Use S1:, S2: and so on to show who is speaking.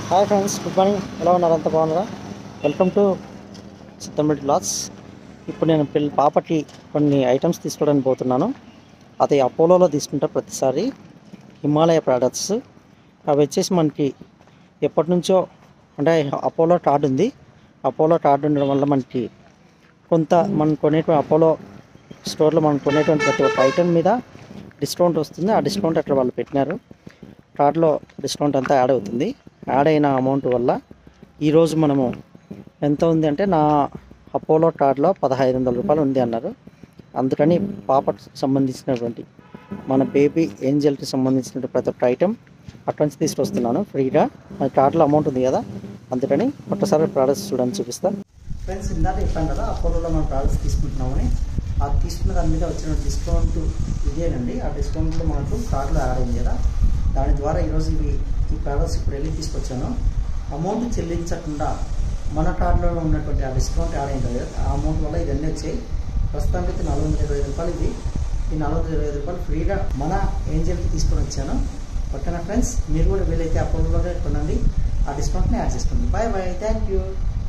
S1: hi friends good morning ఎలా ఉన్నారు అంత బాగున్నారా వెల్కమ్ టు సిద్ధంరెడ్డి లాస్ ఇప్పుడు నేను పిల్ల పాపకి కొన్ని ఐటమ్స్ తీసుకోవడానికి పోతున్నాను అది అపోలోలో తీసుకుంటా ప్రతిసారి హిమాలయ ప్రోడక్ట్స్ అవి వచ్చేసి మనకి ఎప్పటి నుంచో అంటే అపోలో టాడ్ ఉంది అపోలో టాడ్ ఉండడం వల్ల మనకి కొంత మనం కొనేటువంటి అపోలో స్టోర్లో మనం కొనేటువంటి ప్రతి ఒక్క ఐటమ్ మీద డిస్కౌంట్ వస్తుంది ఆ డిస్కౌంట్ అక్కడ వాళ్ళు పెట్టినారు కార్డ్లో డిస్కౌంట్ అంతా యాడ్ అవుతుంది యాడ్ అయిన అమౌంట్ వల్ల ఈరోజు మనము ఎంత ఉంది అంటే నా అపోలో కార్డ్లో పదహైదు వందల రూపాయలు ఉంది అన్నారు అందుకని పాపకు సంబంధించినటువంటి మన బేబీ ఏంజల్కి సంబంధించిన ప్రతి ఒక్క ఐటెం అక్కడి నుంచి తీసుకొస్తున్నాను ఫ్రీగా మన కార్డులో అమౌంట్ ఉంది కదా అందుకని ఒక్కసారి ప్రోడక్ట్స్ చూడని చూపిస్తాను ఫ్రెండ్స్ ఇందాక చెప్పాను కదా అపోలోలో మనం ప్రోడక్ట్స్ తీసుకుంటున్నామని ఆ తీసుకున్న దాని మీద వచ్చిన డిస్కౌంట్ ఇదేనండి ఆ డిస్కౌంట్లో మనకు కార్డులో యాడ్ అయింది కదా దాని ద్వారా ఈరోజు ఇవి ఈ ప్రోడక్ట్స్ ఇప్పుడు వెళ్ళి తీసుకొచ్చాను అమౌంట్ చెల్లించకుండా మన కార్డులో ఉన్నటువంటి ఆ డిస్కౌంట్ యాడ్ అయింది కదా ఆ అమౌంట్ వల్ల ఇవన్నీ వచ్చాయి ప్రస్తుతానికి అయితే నాలుగు వందల ఇరవై ఐదు రూపాయలు ఇది ఈ నాలుగు వందల ఇరవై ఐదు రూపాయలు ఫ్రీగా మన ఏంజల్కి తీసుకొని వచ్చాను ఓకేనా ఫ్రెండ్స్ మీరు కూడా వీలైతే అపోలోలోనే కొనండి ఆ డిస్కౌంట్ని యాడ్ చేసుకోండి బాయ్ బాయ్ థ్యాంక్ యూ